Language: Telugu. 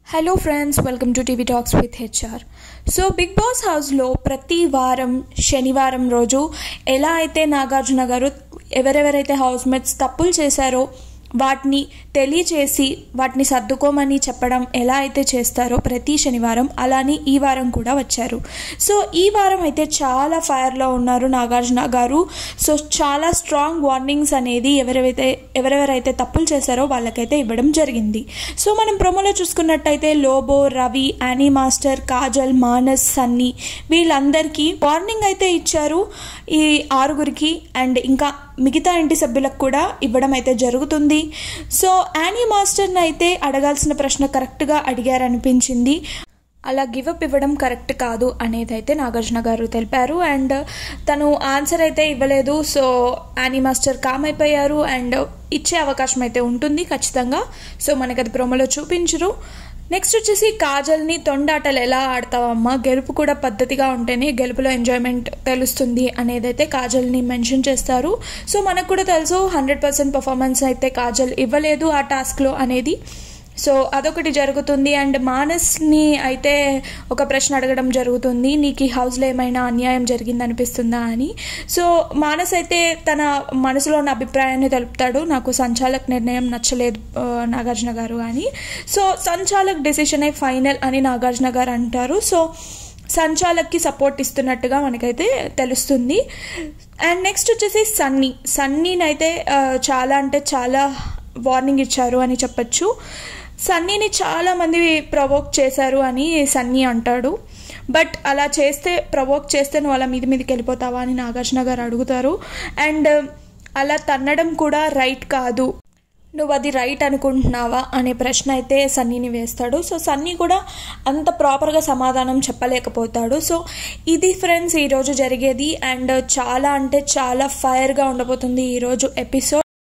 hello friends welcome to TV talks with HR so Bigg Boss హౌస్లో ప్రతి వారం శనివారం రోజు ఎలా అయితే నాగార్జున గారు ఎవరెవరైతే హౌస్ మేట్స్ తప్పులు చేశారో వాటిని తెలియచేసి వాటిని సర్దుకోమని చెప్పడం ఎలా అయితే చేస్తారో ప్రతి శనివారం అలానే ఈ వారం కూడా వచ్చారు సో ఈ వారం అయితే చాలా ఫైర్లో ఉన్నారు నాగార్జున గారు సో చాలా స్ట్రాంగ్ వార్నింగ్స్ అనేది ఎవరెవరైతే ఎవరెవరైతే తప్పులు చేశారో వాళ్ళకైతే ఇవ్వడం జరిగింది సో మనం ప్రొమోలో చూసుకున్నట్టయితే Lobo Ravi Annie master Kajal Manas Sunny వీళ్ళందరికీ వార్నింగ్ అయితే ఇచ్చారు ఈ ఆరుగురికి అండ్ ఇంకా మిగతా ఇంటి సభ్యులకు కూడా ఇవ్వడం అయితే జరుగుతుంది సో యానీ మాస్టర్ని అయితే అడగాల్సిన ప్రశ్న కరెక్ట్గా అడిగారనిపించింది అలా గివప్ ఇవ్వడం కరెక్ట్ కాదు అనేది అయితే నాగార్జున గారు తెలిపారు అండ్ తను ఆన్సర్ అయితే ఇవ్వలేదు సో యానీ మాస్టర్ కామ్ అయిపోయారు అండ్ ఇచ్చే అవకాశం అయితే ఉంటుంది ఖచ్చితంగా సో మనకి అది ప్రోమోలో చూపించరు నెక్స్ట్ వచ్చేసి కాజల్ని తొండాటలు ఎలా ఆడతావమ్మా గెలుపు కూడా పద్ధతిగా ఉంటేనే గెలుపులో ఎంజాయ్మెంట్ తెలుస్తుంది అనేది అయితే కాజల్ని మెన్షన్ చేస్తారు సో మనకు కూడా తెలుసు హండ్రెడ్ పర్సెంట్ పర్ఫార్మెన్స్ అయితే కాజల్ ఇవ్వలేదు ఆ టాస్క్లో అనేది సో అదొకటి జరుగుతుంది అండ్ మానస్ని అయితే ఒక ప్రశ్న అడగడం జరుగుతుంది నీకు ఈ హౌస్లో ఏమైనా అన్యాయం జరిగింది అనిపిస్తుందా అని సో మానస్ అయితే తన మనసులో ఉన్న అభిప్రాయాన్ని తెలుపుతాడు నాకు సంచాలక్ నిర్ణయం నచ్చలేదు ఆ, నాగార్జున గారు అని సో సంచాలక్ డెసిషనే ఫైనల్ అని నాగార్జున గారు అంటారు సో సంచాలక్కి సపోర్ట్ ఇస్తున్నట్టుగా మనకైతే తెలుస్తుంది అండ్ నెక్స్ట్ వచ్చేసి సన్నీ సన్నీనైతే ఆ, చాలా అంటే చాలా వార్నింగ్ ఇచ్చారు అని చెప్పచ్చు సన్నీని చాలామంది ప్రవోక్ చేశారు అని సన్నీ అంటాడు బట్ అలా చేస్తే ప్రవోక్ చేస్తే నువ్వు అలా మీది మీదకి వెళ్ళిపోతావా అని నాగార్జున గారు అడుగుతారు అండ్ అలా తన్నడం కూడా రైట్ కాదు నువ్వు అది రైట్ అనుకుంటున్నావా అనే ప్రశ్న అయితే సన్నీని వేస్తాడు సో సన్నీ కూడా అంత ప్రాపర్గా సమాధానం చెప్పలేకపోతాడు సో ఇది ఫ్రెండ్స్ ఈరోజు జరిగేది అండ్ చాలా అంటే చాలా ఫైర్గా ఉండబోతుంది ఈరోజు ఎపిసోడ్